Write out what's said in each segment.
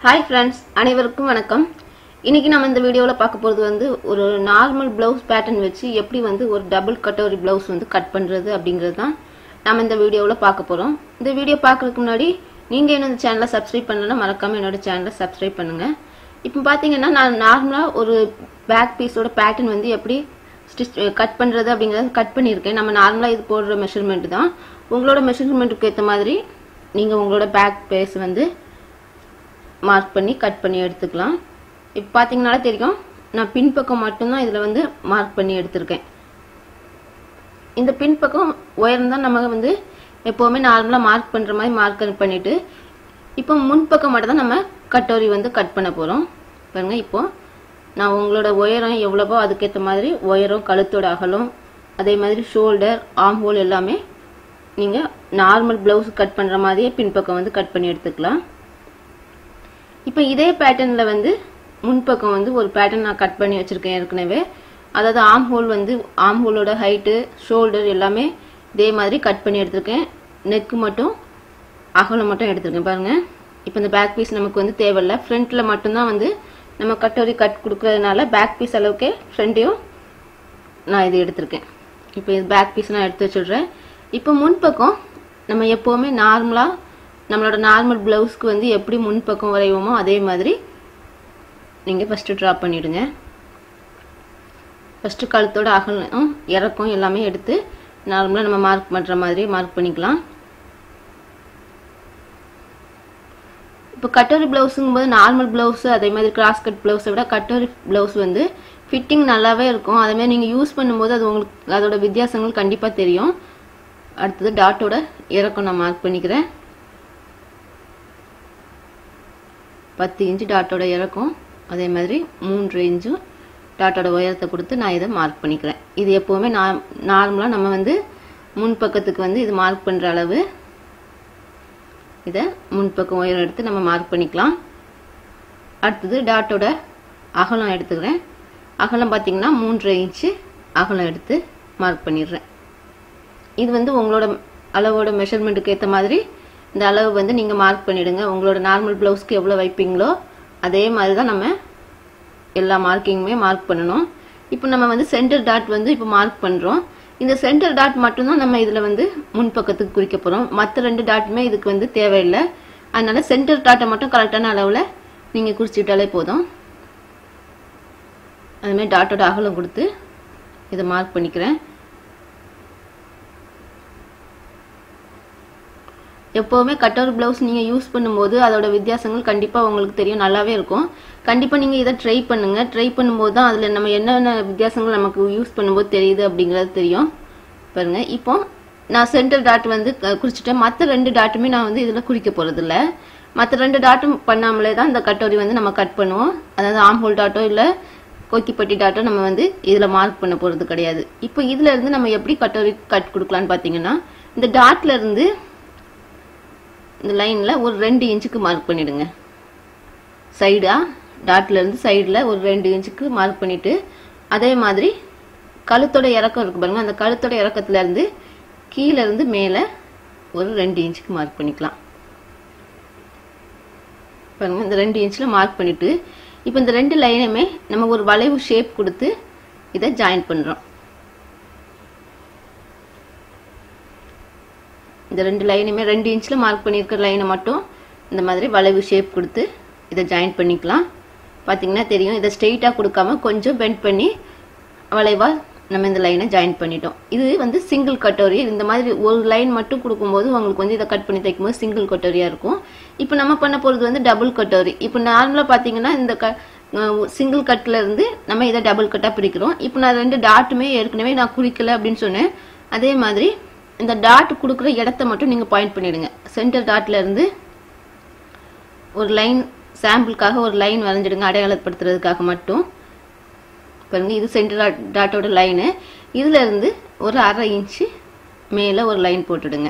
hi friends அனைவருக்கும் வணக்கம் இன்னைக்கு நம்ம இந்த வீடியோவில் பார்க்க போகிறது வந்து ஒரு நார்மல் ப்ளவுஸ் பேட்டர்ன் வச்சு எப்படி வந்து ஒரு டபுள் கட்டோரி ப்ளவுஸ் வந்து கட் பண்ணுறது அப்படிங்கிறது தான் நம்ம இந்த வீடியோவில் பார்க்க போகிறோம் இந்த வீடியோ பார்க்கறதுக்கு முன்னாடி நீங்கள் என்ன இந்த சேனலை சப்ஸ்கிரைப் பண்ணலன்னா மறக்காமல் என்னோட சேனலை சப்ஸ்கிரைப் பண்ணுங்கள் இப்போ பார்த்தீங்கன்னா நான் நார்மலாக ஒரு பேக் பீஸோட பேட்டர்ன் வந்து எப்படி ஸ்டிச் கட் பண்ணுறது அப்படிங்கிறத கட் பண்ணியிருக்கேன் நம்ம நார்மலாக இது போடுற மெஷர்மெண்ட் தான் உங்களோட மெஷர்மெண்ட்டுக்கு ஏற்ற மாதிரி நீங்கள் உங்களோட பேக் பேஸ் வந்து மார்க் பண்ணி கட் பண்ணி எடுத்துக்கலாம் இப்போ பார்த்தீங்கனாலே தெரியும் நான் பின்பக்கம் மட்டும்தான் இதில் வந்து மார்க் பண்ணி எடுத்திருக்கேன் இந்த பின்பக்கம் உயரம் தான் நம்ம வந்து எப்போவுமே நார்மலாக மார்க் பண்ணுற மாதிரி மார்க் பண்ணிட்டு இப்போ முன்பக்கம் மட்டும் தான் நம்ம கட்டோரி வந்து கட் பண்ண போகிறோம் பாருங்க இப்போ நான் உங்களோட உயரம் எவ்வளவோ அதுக்கேற்ற மாதிரி உயரம் கழுத்தோட அகலம் அதே மாதிரி ஷோல்டர் ஆம் ஹோல் எல்லாமே நீங்கள் நார்மல் ப்ளவுஸ் கட் பண்ணுற மாதிரியே பின்பக்கம் வந்து கட் பண்ணி எடுத்துக்கலாம் இப்போ இதே பேட்டர்னில் வந்து முன்பக்கம் வந்து ஒரு பேட்டர்ன் நான் கட் பண்ணி வச்சுருக்கேன் ஏற்கனவே அதாவது ஆம் ஹோல் வந்து ஆம் ஹோலோட ஹைட்டு ஷோல்டர் எல்லாமே இதே மாதிரி கட் பண்ணி எடுத்திருக்கேன் நெக்கு மட்டும் அகலம் மட்டும் எடுத்திருக்கேன் பாருங்கள் இப்போ இந்த பேக் பீஸ் நமக்கு வந்து தேவையில்லை ஃப்ரண்ட்டில் மட்டும்தான் வந்து நம்ம கட்டோரி கட் கொடுக்கறதுனால பேக் பீஸ் அளவுக்கே ஃப்ரண்ட்டையும் நான் இது எடுத்திருக்கேன் இப்போ இது பேக் பீஸ் நான் எடுத்து வச்சுடுறேன் இப்போ முன்பக்கம் நம்ம எப்போவுமே நார்மலாக நம்மளோட நார்மல் ப்ளவுஸ்க்கு வந்து எப்படி முன்பக்கம் வரைவோமோ அதே மாதிரி நீங்கள் ஃபஸ்ட்டு ட்ரா பண்ணிவிடுங்க ஃபஸ்ட்டு கழுத்தோட அகலம் இறக்கம் எல்லாமே எடுத்து நார்மலாக நம்ம மார்க் பண்ணுற மாதிரி மார்க் பண்ணிக்கலாம் இப்போ கட்டோரி ப்ளவுஸுங்கும் போது நார்மல் ப்ளவுஸு அதே மாதிரி கிராஸ் கட் ப்ளவுஸை விட கட்டோரி ப்ளவுஸ் வந்து ஃபிட்டிங் நல்லாவே இருக்கும் அதேமாதிரி நீங்கள் யூஸ் பண்ணும்போது அது உங்களுக்கு அதோட வித்தியாசங்கள் கண்டிப்பாக தெரியும் அடுத்தது டாட்டோட இறக்கம் நான் மார்க் பண்ணிக்கிறேன் பத்து இன்ச்சு டாட்டோட இறக்கம் அதே மாதிரி மூன்று இன்ச்சு டாட்டோட உயரத்தை கொடுத்து நான் இதை மார்க் பண்ணிக்கிறேன் இது எப்போவுமே நான் நார்மலாக நம்ம வந்து முன்பக்கத்துக்கு வந்து இது மார்க் பண்ணுற அளவு இதை முன்பக்கம் உயரம் எடுத்து நம்ம மார்க் பண்ணிக்கலாம் அடுத்தது டாட்டோட அகலம் எடுத்துக்கிறேன் அகலம் பார்த்தீங்கன்னா மூன்று இன்ச்சு அகலம் எடுத்து மார்க் பண்ணிடுறேன் இது வந்து உங்களோட அளவோட மெஷர்மெண்ட்டுக்கு ஏற்ற மாதிரி இந்த அளவு வந்து நீங்கள் மார்க் பண்ணிவிடுங்க உங்களோட நார்மல் ப்ளவுஸ்க்கு எவ்வளோ வைப்பீங்களோ அதே மாதிரி தான் நம்ம எல்லா மார்க்கிங்குமே மார்க் பண்ணணும் இப்போ நம்ம வந்து சென்டர் டாட் வந்து இப்போ மார்க் பண்ணுறோம் இந்த சென்டர் டாட் மட்டும்தான் நம்ம இதில் வந்து முன்பக்கத்துக்கு குறிக்க போகிறோம் மற்ற ரெண்டு டாட்டுமே இதுக்கு வந்து தேவையில்லை அதனால சென்டர் டாட்டை மட்டும் கரெக்டான அளவில் நீங்கள் குறிச்சிட்டாலே போதும் அதுமாதிரி டாட்டோட அகலம் கொடுத்து இதை மார்க் பண்ணிக்கிறேன் எப்போவுமே கட்டர் ப்ளவுஸ் நீங்கள் யூஸ் பண்ணும்போது அதோட வித்தியாசங்கள் கண்டிப்பாக உங்களுக்கு தெரியும் நல்லாவே இருக்கும் கண்டிப்பாக நீங்கள் இதை ட்ரை பண்ணுங்கள் ட்ரை பண்ணும்போது தான் அதில் நம்ம என்னென்ன வித்தியாசங்கள் நமக்கு யூஸ் பண்ணும்போது தெரியுது அப்படிங்கிறது தெரியும் பாருங்க இப்போ நான் சென்டர் டாட் வந்து குறிச்சிட்டேன் மற்ற ரெண்டு டாட்டுமே நான் வந்து இதில் குறிக்க போகிறதில்ல மற்ற ரெண்டு டாட்டும் பண்ணாமலே தான் இந்த கட்டோரி வந்து நம்ம கட் பண்ணுவோம் அதாவது ஆம்ஹோல் டாட்டோ இல்லை கொக்கிப்பட்டி டாட்டோ நம்ம வந்து இதில் மார்க் பண்ண போகிறது கிடையாது இப்போ இதில் இருந்து நம்ம எப்படி கட்டோரி கட் கொடுக்கலான்னு பார்த்தீங்கன்னா இந்த டாட்ல இருந்து இந்த லைனில் ஒரு ரெண்டு இன்ச்சுக்கு மார்க் பண்ணிடுங்க சைடாக டாட்ல இருந்து சைடில் ஒரு ரெண்டு இன்ச்சுக்கு மார்க் பண்ணிட்டு அதே மாதிரி கழுத்தோட இறக்கம் இருக்கு பாருங்க அந்த கழுத்தோட இறக்கத்துல இருந்து கீழே இருந்து மேலே ஒரு ரெண்டு இன்ச்சுக்கு மார்க் பண்ணிக்கலாம் பாருங்க இந்த ரெண்டு இன்ச்சில் மார்க் பண்ணிட்டு இப்போ இந்த ரெண்டு லைனுமே நம்ம ஒரு வளைவு ஷேப் கொடுத்து இதை ஜாயின் பண்ணுறோம் இந்த ரெண்டு லைனுமே ரெண்டு இன்ச்சில் மார்க் பண்ணியிருக்கிற லைனை மட்டும் இந்த மாதிரி வளைவு ஷேப் கொடுத்து இதை ஜாயின் பண்ணிக்கலாம் பார்த்தீங்கன்னா தெரியும் இதை ஸ்ட்ரெயிட்டாக கொடுக்காம கொஞ்சம் பெண்ட் பண்ணி வளைவாக நம்ம இந்த லைனை ஜாயின் பண்ணிட்டோம் இது வந்து சிங்கிள் கட்டோரி இந்த மாதிரி ஒரு லைன் மட்டும் கொடுக்கும்போது உங்களுக்கு வந்து இதை கட் பண்ணி தைக்கும்போது சிங்கிள் கட்டோரியாக இருக்கும் இப்போ நம்ம பண்ண போகிறது வந்து டபுள் கட்டோரி இப்போ நார்மலாக பார்த்தீங்கன்னா இந்த க சிங்கிள் கட்டில் இருந்து நம்ம இதை டபுள் கட்டாக பிரிக்கிறோம் இப்போ நான் ரெண்டு டாட்டுமே ஏற்கனவே நான் குறிக்கல அப்படின்னு சொன்னேன் அதே மாதிரி இந்த டாட் கொடுக்குற இடத்த மட்டும் நீங்கள் பாயிண்ட் பண்ணிடுங்க சென்டர் டாட்ல இருந்து ஒரு லைன் சாம்பிளுக்காக ஒரு லைன் வரைஞ்சிடுங்க அடையாளப்படுத்துறதுக்காக மட்டும் பாருங்க இது சென்டர் டாட்டோட லைனு இதுல இருந்து ஒரு அரை இன்ச்சு மேலே ஒரு லைன் போட்டுடுங்க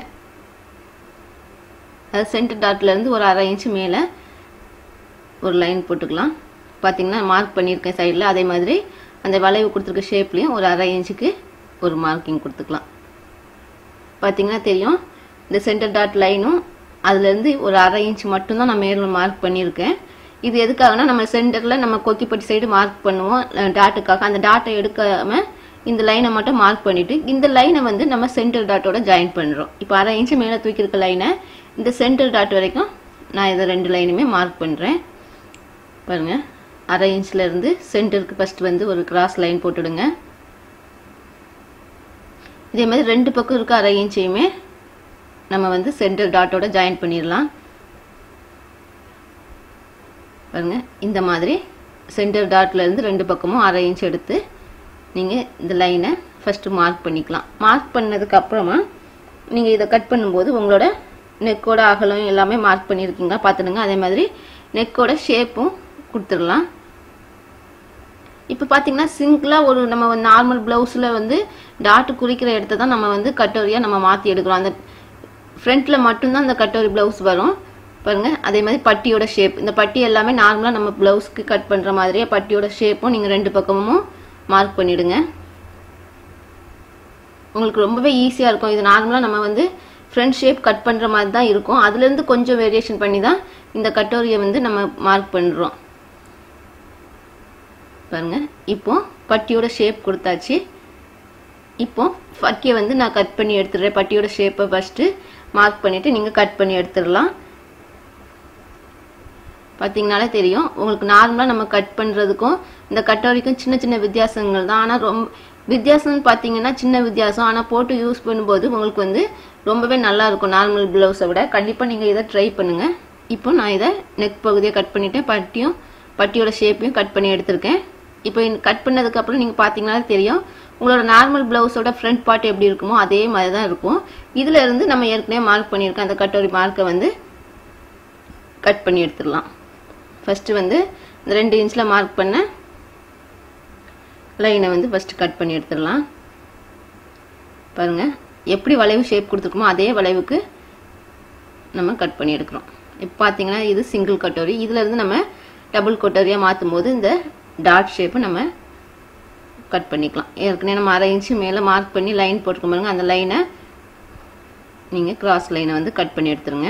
அது சென்டர் டாட்ல இருந்து ஒரு அரை இன்ச்சு மேலே ஒரு லைன் போட்டுக்கலாம் பார்த்தீங்கன்னா மார்க் பண்ணியிருக்கேன் சைடில் அதே மாதிரி அந்த வளைவு கொடுத்துருக்க ஷேப்லேயும் ஒரு அரை இன்ச்சுக்கு ஒரு மார்க்கிங் கொடுத்துக்கலாம் பார்த்தீங்கன்னா தெரியும் இந்த சென்டர் டாட் லைனும் அதுலேருந்து ஒரு அரை இன்ச் மட்டும்தான் நான் மேலே மார்க் பண்ணியிருக்கேன் இது எதுக்காகனா நம்ம சென்டரில் நம்ம கொக்கிப்பட்டி சைடு மார்க் பண்ணுவோம் டாட்டுக்காக அந்த டாட்டை எடுக்காம இந்த லைனை மட்டும் மார்க் பண்ணிட்டு இந்த லைனை வந்து நம்ம சென்டர் டாட்டோட ஜாயின் பண்ணுறோம் இப்போ அரை இன்ச்சு மேலே தூக்கியிருக்க லைனை இந்த சென்டர் டாட் வரைக்கும் நான் இதை ரெண்டு லைனுமே மார்க் பண்ணுறேன் பாருங்கள் அரை இன்ச்சில் இருந்து சென்டருக்கு ஃபஸ்ட் வந்து ஒரு கிராஸ் லைன் போட்டுடுங்க இதே மாதிரி ரெண்டு பக்கம் இருக்க அரை இன்ச்சையுமே நம்ம வந்து சென்டர் டாட்டோட ஜாயின் பண்ணிடலாம் பாருங்க இந்த மாதிரி சென்டர் டாட்ல இருந்து ரெண்டு பக்கமும் அரை இன்ச் எடுத்து நீங்கள் இந்த லைனை ஃபஸ்ட்டு மார்க் பண்ணிக்கலாம் மார்க் பண்ணதுக்கு அப்புறமா நீங்கள் இதை கட் பண்ணும்போது உங்களோட நெக்கோட அகலம் எல்லாமே மார்க் பண்ணியிருக்கீங்க பார்த்துடுங்க அதே மாதிரி நெக்கோட ஷேப்பும் கொடுத்துடலாம் இப்போ பார்த்தீங்கன்னா சிங்கிளாக ஒரு நம்ம நார்மல் ப்ளவுஸில் வந்து டாட்டு குறிக்கிற இடத்த தான் நம்ம வந்து கட்டோரியாக நம்ம மாற்றி எடுக்கிறோம் அந்த ஃப்ரண்ட்டில் மட்டும்தான் அந்த கட்டோரி ப்ளவுஸ் வரும் பாருங்க அதே மாதிரி பட்டியோட ஷேப் இந்த பட்டி எல்லாமே நார்மலாக நம்ம ப்ளவுஸ்க்கு கட் பண்ணுற மாதிரியே பட்டியோட ஷேப்பும் நீங்கள் ரெண்டு பக்கமும் மார்க் பண்ணிடுங்க உங்களுக்கு ரொம்பவே ஈஸியாக இருக்கும் இது நார்மலாக நம்ம வந்து ஃப்ரண்ட் ஷேப் கட் பண்ணுற மாதிரி தான் இருக்கும் அதுலேருந்து கொஞ்சம் வேரியேஷன் பண்ணி தான் இந்த கட்டோரியை வந்து நம்ம மார்க் பண்ணுறோம் பாருங்க இப்போ பட்டியோட ஷேப் கொடுத்தாச்சு இப்போ பட்டியை வந்து நான் கட் பண்ணி எடுத்துடுறேன் பட்டியோட ஷேப்பை ஃபஸ்ட்டு மார்க் பண்ணிவிட்டு நீங்கள் கட் பண்ணி எடுத்துடலாம் பார்த்தீங்கனாலே தெரியும் உங்களுக்கு நார்மலாக நம்ம கட் பண்ணுறதுக்கும் இந்த கட்டோரிக்கும் சின்ன சின்ன வித்தியாசங்கள் தான் ஆனால் ரொம்ப வித்தியாசம்னு பார்த்தீங்கன்னா சின்ன வித்தியாசம் ஆனால் போட்டு யூஸ் பண்ணும்போது உங்களுக்கு வந்து ரொம்பவே நல்லா இருக்கும் நார்மல் ப்ளவுஸை விட கண்டிப்பாக நீங்கள் இதை ட்ரை பண்ணுங்கள் இப்போ நான் இதை நெக் பகுதியை கட் பண்ணிவிட்டேன் பட்டியும் பட்டியோட ஷேப்பையும் கட் பண்ணி எடுத்திருக்கேன் இப்போ கட் பண்ணதுக்கப்புறம் நீங்கள் பார்த்தீங்கன்னா தெரியும் உங்களோட நார்மல் ப்ளவுஸோட ஃப்ரண்ட் பார்ட் எப்படி இருக்குமோ அதே மாதிரி தான் இருக்கும் இதில் இருந்து நம்ம ஏற்கனவே மார்க் பண்ணியிருக்கோம் அந்த கட்டோரி மார்க்கை வந்து கட் பண்ணி எடுத்துடலாம் ஃபஸ்ட்டு வந்து இந்த ரெண்டு இன்ச்சில் மார்க் பண்ண லைனை வந்து ஃபஸ்ட்டு கட் பண்ணி எடுத்துடலாம் பாருங்கள் எப்படி வளைவு ஷேப் கொடுத்துருக்கோமோ அதே வளைவுக்கு நம்ம கட் பண்ணி எடுக்கிறோம் இப்போ பார்த்தீங்கன்னா இது சிங்கிள் கட்டோரி இதிலேருந்து நம்ம டபுள் கட்டோரியாக மாற்றும் போது இந்த டாட் ஷேப்பை நம்ம கட் பண்ணிக்கலாம் ஏற்கனவே நம்ம அரை இன்ச்சு மேலே மார்க் பண்ணி லைன் போட்டுருக்க பாருங்க அந்த லைனை நீங்கள் கிராஸ் லைனை வந்து கட் பண்ணி எடுத்துருங்க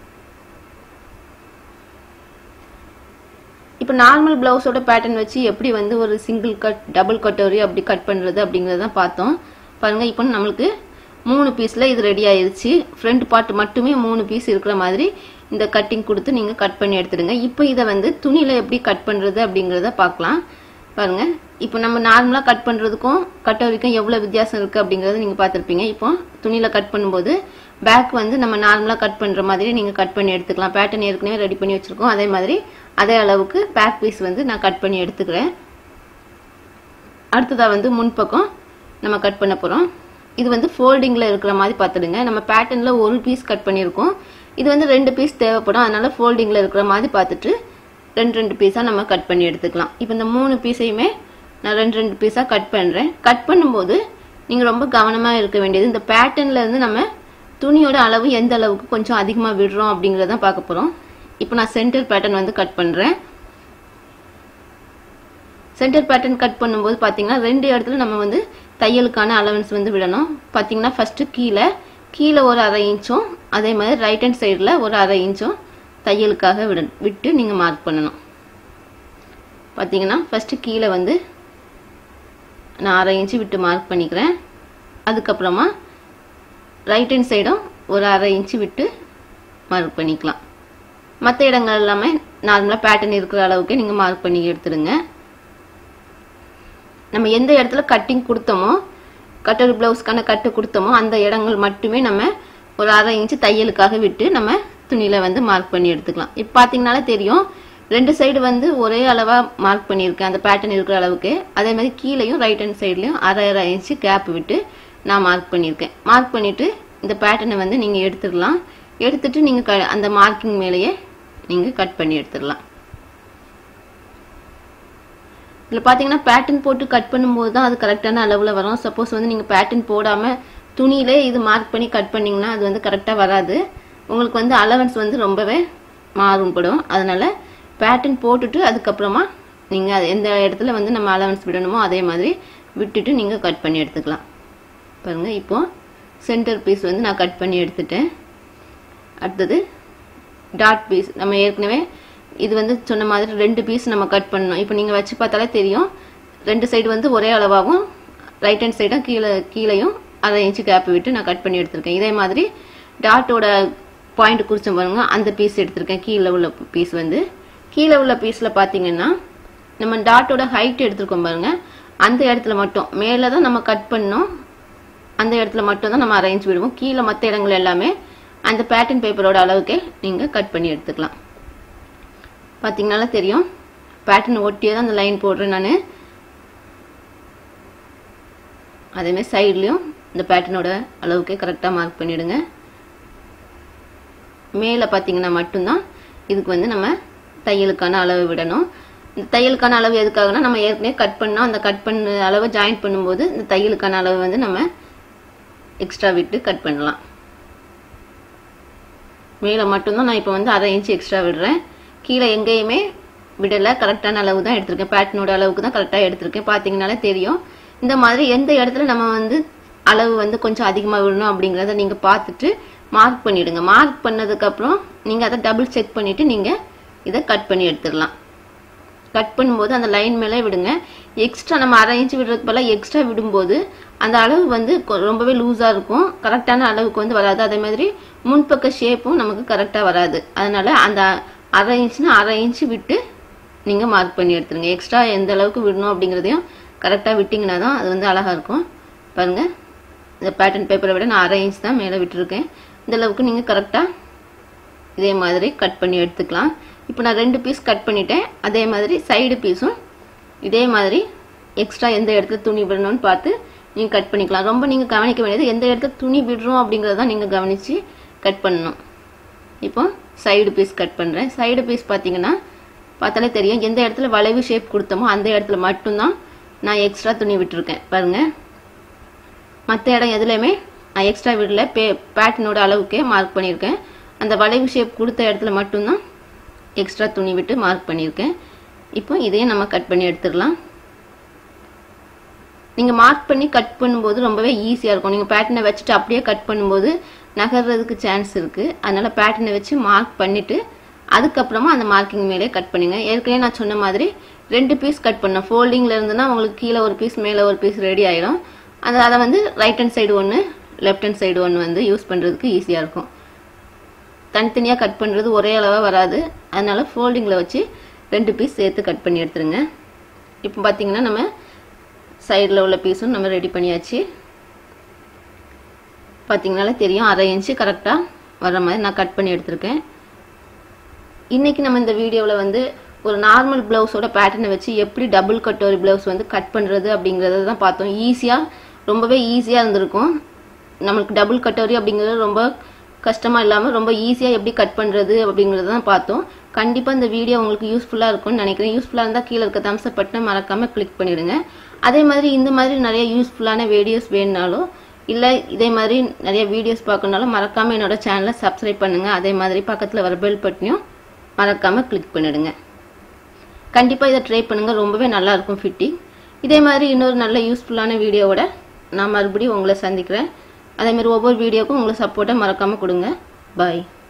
இப்போ நார்மல் ப்ளவுஸோட பேட்டர்ன் வச்சு எப்படி வந்து ஒரு சிங்கிள் கட் டபுள் கட்டோரி அப்படி கட் பண்ணுறது அப்படிங்கிறத பார்த்தோம் பாருங்கள் இப்போ நம்மளுக்கு மூணு பீஸில் இது ரெடி ஆயிருச்சு ஃப்ரண்ட் பார்ட் மட்டுமே மூணு பீஸ் இருக்கிற மாதிரி இந்த கட்டிங் கொடுத்து நீங்கள் கட் பண்ணி எடுத்துடுங்க இப்போ இதை வந்து துணியில் எப்படி கட் பண்ணுறது அப்படிங்கிறத பார்க்கலாம் பாருங்க இப்போ நம்ம நார்மலாக கட் பண்ணுறதுக்கும் கட்டோரிக்கும் எவ்வளோ வித்தியாசம் இருக்குது அப்படிங்கிறத நீங்கள் பார்த்துருப்பீங்க இப்போ துணியில் கட் பண்ணும்போது பேக் வந்து நம்ம நார்மலாக கட் பண்ணுற மாதிரி நீங்கள் கட் பண்ணி எடுத்துக்கலாம் பேட்டர்ன் ஏற்கனவே ரெடி பண்ணி வச்சுருக்கோம் அதே மாதிரி அதே அளவுக்கு பேக் பீஸ் வந்து நான் கட் பண்ணி எடுத்துக்கிறேன் அடுத்ததாக வந்து முன்பக்கம் நம்ம கட் பண்ண போகிறோம் இது வந்து ஃபோல்டிங்கில் இருக்கிற மாதிரி பார்த்துடுங்க நம்ம பேட்டர்னில் ஒரு பீஸ் கட் பண்ணியிருக்கோம் இது வந்து ரெண்டு பீஸ் தேவைப்படும் அதனால ஃபோல்டிங்கில் இருக்கிற மாதிரி பார்த்துட்டு ரெண்டு ரெண்டு பீஸாக நம்ம கட் பண்ணி எடுத்துக்கலாம் இப்போ இந்த மூணு பீஸையுமே நான் ரெண்டு ரெண்டு பீஸாக கட் பண்ணுறேன் கட் பண்ணும்போது நீங்கள் ரொம்ப கவனமாக இருக்க வேண்டியது இந்த பேட்டர்னில் இருந்து நம்ம துணியோட அளவு எந்த அளவுக்கு கொஞ்சம் அதிகமாக விடுறோம் அப்படிங்கிறத பார்க்க போகிறோம் இப்போ நான் சென்டர் பேட்டர்ன் வந்து கட் பண்ணுறேன் சென்டர் பேட்டர்ன் கட் பண்ணும்போது பார்த்தீங்கன்னா ரெண்டு இடத்துல நம்ம வந்து தையலுக்கான அலவன்ஸ் வந்து விடணும் பார்த்தீங்கன்னா ஃபஸ்ட்டு கீழே கீழே ஒரு அரை இன்ச்சும் அதே மாதிரி ரைட் ஹேண்ட் சைடில் ஒரு அரை இன்ச்சும் தையலுக்காக விட விட்டு நீங்கள் மார்க் பண்ணணும் பார்த்தீங்கன்னா ஃபஸ்ட்டு கீழே வந்து நான் அரை இன்ச்சு விட்டு மார்க் பண்ணிக்கிறேன் அதுக்கப்புறமா ரைட் ஹேண்ட் சைடும் ஒரு அரை இன்ச்சு விட்டு மார்க் பண்ணிக்கலாம் மற்ற இடங்கள் எல்லாமே நார்மலாக பேட்டர்ன் இருக்கிற அளவுக்கு நீங்கள் மார்க் பண்ணி எடுத்துடுங்க நம்ம எந்த இடத்துல கட்டிங் கொடுத்தோமோ கட்டர் ப்ளவுஸ்க்கான கட்டு கொடுத்தோமோ அந்த இடங்கள் மட்டுமே நம்ம ஒரு அரை இன்ச்சு தையலுக்காக விட்டு நம்ம துணியில் வந்து மார்க் பண்ணி எடுத்துக்கலாம் இப்போ பார்த்தீங்கனாலே தெரியும் ரெண்டு சைடு வந்து ஒரே அளவாக மார்க் பண்ணியிருக்கேன் அந்த பேட்டர்ன் இருக்கிற அளவுக்கு அதே மாதிரி கீழேயும் ரைட் ஹேண்ட் சைட்லையும் அரை அரை இன்ச்சு கேப் விட்டு நான் மார்க் பண்ணியிருக்கேன் மார்க் பண்ணிவிட்டு இந்த பேட்டர்னை வந்து நீங்கள் எடுத்துடலாம் எடுத்துட்டு நீங்கள் க அந்த மார்க்கிங் மேலேயே நீங்கள் கட் பண்ணி எடுத்துடலாம் இதில் பார்த்தீங்கன்னா பேட்டர்ன் போட்டு கட் பண்ணும்போது தான் அது கரெக்டான அளவில் வரும் சப்போஸ் வந்து நீங்கள் பேட்டர்ன் போடாமல் துணியிலே இது மார்க் பண்ணி கட் பண்ணிங்கன்னா அது வந்து கரெக்டாக வராது உங்களுக்கு வந்து அலவன்ஸ் வந்து ரொம்பவே மாறுபடும் அதனால் பேட்டர்ன் போட்டுட்டு அதுக்கப்புறமா நீங்கள் அது எந்த இடத்துல வந்து நம்ம அலவன்ஸ் விடணுமோ அதே மாதிரி விட்டுட்டு நீங்கள் கட் பண்ணி எடுத்துக்கலாம் பாருங்கள் இப்போது சென்டர் பீஸ் வந்து நான் கட் பண்ணி எடுத்துட்டேன் அடுத்தது டாட் பீஸ் நம்ம ஏற்கனவே இது வந்து சொன்ன மாதிரி ரெண்டு பீஸ் நம்ம கட் பண்ணணும் இப்போ நீங்கள் வச்சு பார்த்தாலே தெரியும் ரெண்டு சைடு வந்து ஒரே அளவாகவும் ரைட் ஹேண்ட் சைடும் கீழே கீழேயும் அரை இன்ச்சு கேப் விட்டு நான் கட் பண்ணி எடுத்திருக்கேன் இதே மாதிரி டாட்டோட பாயிண்ட் குறிச்சம் பாருங்க அந்த பீஸ் எடுத்திருக்கேன் கீழே உள்ள பீஸ் வந்து கீழே உள்ள பீஸில் பார்த்தீங்கன்னா நம்ம டாட்டோட ஹைட் எடுத்திருக்கோம் பாருங்க அந்த இடத்துல மட்டும் மேலே தான் நம்ம கட் பண்ணோம் அந்த இடத்துல மட்டும் தான் நம்ம அரேஞ்ச் விடுவோம் கீழே மற்ற இடங்கள் எல்லாமே அந்த பேட்டர்ன் பேப்பரோட அளவுக்கே நீங்கள் கட் பண்ணி எடுத்துக்கலாம் பார்த்தீங்கனால தெரியும் பேட்டர்ன் ஒட்டியே தான் அந்த லைன் போடுறேன் நான் அதேமாதிரி சைட்லேயும் இந்த பேட்டர்னோட அளவுக்கே கரெக்டாக மார்க் பண்ணிவிடுங்க மேலே பார்த்தீங்கன்னா மட்டும்தான் இதுக்கு வந்து நம்ம தையலுக்கான அளவு விடணும் இந்த தையலுக்கான அளவு எதுக்காகனா நம்ம ஏற்கனவே கட் பண்ணோம் அந்த கட் பண்ண அளவை ஜாயின் பண்ணும்போது இந்த தையலுக்கான அளவு வந்து நம்ம எக்ஸ்ட்ரா விட்டு கட் பண்ணலாம் மேலே மட்டும்தான் நான் இப்போ வந்து அரை இன்ச் எக்ஸ்ட்ரா விடுறேன் கீழே எங்கேயுமே விடலை கரெக்டான அளவு தான் எடுத்திருக்கேன் பேட்டர்னோட அளவுக்கு தான் கரெக்டாக எடுத்திருக்கேன் பார்த்தீங்கனாலே தெரியும் இந்த மாதிரி எந்த இடத்துல நம்ம வந்து அளவு வந்து கொஞ்சம் அதிகமாக விடணும் அப்படிங்கிறத நீங்கள் பார்த்துட்டு மார்க் பண்ணிவிடுங்க மார்க் பண்ணதுக்கப்புறம் நீங்கள் அதை டபுள் செக் பண்ணிவிட்டு நீங்கள் இதை கட் பண்ணி எடுத்துடலாம் கட் பண்ணும்போது அந்த லைன் மேலே விடுங்க எக்ஸ்ட்ரா நம்ம அரை இன்ச்சு விடுறதுக்கு பதிலாக எக்ஸ்ட்ரா விடும்போது அந்த அளவு வந்து ரொம்பவே லூஸாக இருக்கும் கரெக்டான அளவுக்கு வந்து வராது அதே மாதிரி முன்பக்க ஷேப்பும் நமக்கு கரெக்டாக வராது அதனால அந்த அரை இன்ச்சுனா அரை இன்ச்சு விட்டு நீங்கள் மார்க் பண்ணி எடுத்துருங்க எக்ஸ்ட்ரா எந்த அளவுக்கு விடணும் அப்படிங்கிறதையும் கரெக்டாக விட்டிங்கன்னா தான் அது வந்து அழகாக இருக்கும் பாருங்கள் இந்த பேட்டர்ன் பேப்பரை விட நான் அரை இன்ச் தான் மேலே விட்டுருக்கேன் இந்த அளவுக்கு நீங்கள் கரெக்டாக இதே மாதிரி கட் பண்ணி எடுத்துக்கலாம் இப்போ நான் ரெண்டு பீஸ் கட் பண்ணிட்டேன் அதே மாதிரி சைடு பீஸும் இதே மாதிரி எக்ஸ்ட்ரா எந்த இடத்துல துணி விடணும்னு பார்த்து நீங்கள் கட் பண்ணிக்கலாம் ரொம்ப நீங்கள் கவனிக்க வேண்டியது எந்த இடத்துல துணி விடுறோம் அப்படிங்கிறத நீங்கள் கவனித்து கட் பண்ணணும் இப்போ சைடு பீஸ் கட் பண்ணுறேன் சைடு பீஸ் பார்த்தீங்கன்னா பார்த்தாலே தெரியும் எந்த இடத்துல வளைவு ஷேப் கொடுத்தோமோ அந்த இடத்துல மட்டும்தான் நான் எக்ஸ்ட்ரா துணி விட்டுருக்கேன் பாருங்கள் மற்ற இடம் எதுலையுமே நான் எக்ஸ்ட்ரா விடல பே பேட்டர்னோட அளவுக்கே மார்க் பண்ணியிருக்கேன் அந்த வளைவு ஷேப் கொடுத்த இடத்துல மட்டும்தான் எக்ஸ்ட்ரா துணி விட்டு மார்க் பண்ணியிருக்கேன் இப்போ இதையும் நம்ம கட் பண்ணி எடுத்துடலாம் நீங்கள் மார்க் பண்ணி கட் பண்ணும்போது ரொம்பவே ஈஸியாக இருக்கும் நீங்கள் பேட்டர்னை வச்சுட்டு அப்படியே கட் பண்ணும்போது நகர்றதுக்கு சான்ஸ் இருக்குது அதனால் பேட்டர்னை வச்சு மார்க் பண்ணிவிட்டு அதுக்கப்புறமா அந்த மார்க்கிங் மேலே கட் பண்ணுங்க ஏற்கனவே நான் சொன்ன மாதிரி ரெண்டு பீஸ் கட் பண்ணேன் ஃபோல்டிங்கில் இருந்துன்னா உங்களுக்கு கீழே ஒரு பீஸ் மேலே ஒரு பீஸ் ரெடி ஆயிடும் அந்த அதை வந்து ரைட் ஹேண்ட் சைடு ஒன்று லெஃப்ட் ஹேண்ட் சைடு ஒன்று வந்து யூஸ் பண்ணுறதுக்கு ஈஸியாக இருக்கும் தனித்தனியாக கட் பண்ணுறது ஒரே அளவாக வராது அதனால ஃபோல்டிங்கில் வச்சு ரெண்டு பீஸ் சேர்த்து கட் பண்ணி எடுத்துருங்க இப்போ பார்த்தீங்கன்னா நம்ம சைடில் உள்ள பீஸும் நம்ம ரெடி பண்ணியாச்சு பார்த்தீங்கனாலே தெரியும் அரை இன்ச்சு கரெக்டாக வர மாதிரி நான் கட் பண்ணி எடுத்திருக்கேன் இன்றைக்கி நம்ம இந்த வீடியோவில் வந்து ஒரு நார்மல் ப்ளவுஸோட பேட்டர்னை வச்சு எப்படி டபுள் கட்டோரி ப்ளவுஸ் வந்து கட் பண்ணுறது அப்படிங்கிறத தான் பார்த்தோம் ஈஸியாக ரொம்பவே ஈஸியாக இருந்திருக்கும் நம்மளுக்கு டபுள் கட்டோரி அப்படிங்கிறது ரொம்ப கஷ்டமாக இல்லாமல் ரொம்ப ஈஸியாக எப்படி கட் பண்ணுறது அப்படிங்கிறத தான் பார்த்தோம் கண்டிப்பாக இந்த வீடியோ உங்களுக்கு யூஸ்ஃபுல்லாக இருக்கும்னு நினைக்கிறேன் யூஸ்ஃபுல்லாக இருந்தால் கீழே இருக்க தம்ஸ் அப் பட்டனை மறக்காமல் கிளிக் பண்ணிவிடுங்க அதே மாதிரி இந்த மாதிரி நிறைய யூஸ்ஃபுல்லான வீடியோஸ் வேணுனாலும் இல்லை இதே மாதிரி நிறைய வீடியோஸ் பார்க்கணுனாலும் மறக்காமல் என்னோட சேனலை சப்ஸ்கிரைப் பண்ணுங்கள் அதே மாதிரி பக்கத்தில் வர பெல் பட்டனையும் மறக்காமல் கிளிக் பண்ணிடுங்க கண்டிப்பாக இதை ட்ரை பண்ணுங்கள் ரொம்பவே நல்லா இருக்கும் ஃபிட்டிங் இதே மாதிரி இன்னொரு நல்ல யூஸ்ஃபுல்லான வீடியோவோட நான் மறுபடியும் உங்களை சந்திக்கிறேன் அதே மாதிரி ஒவ்வொரு வீடியோக்கும் உங்களை சப்போர்ட்டை மறக்காமல் கொடுங்க பாய்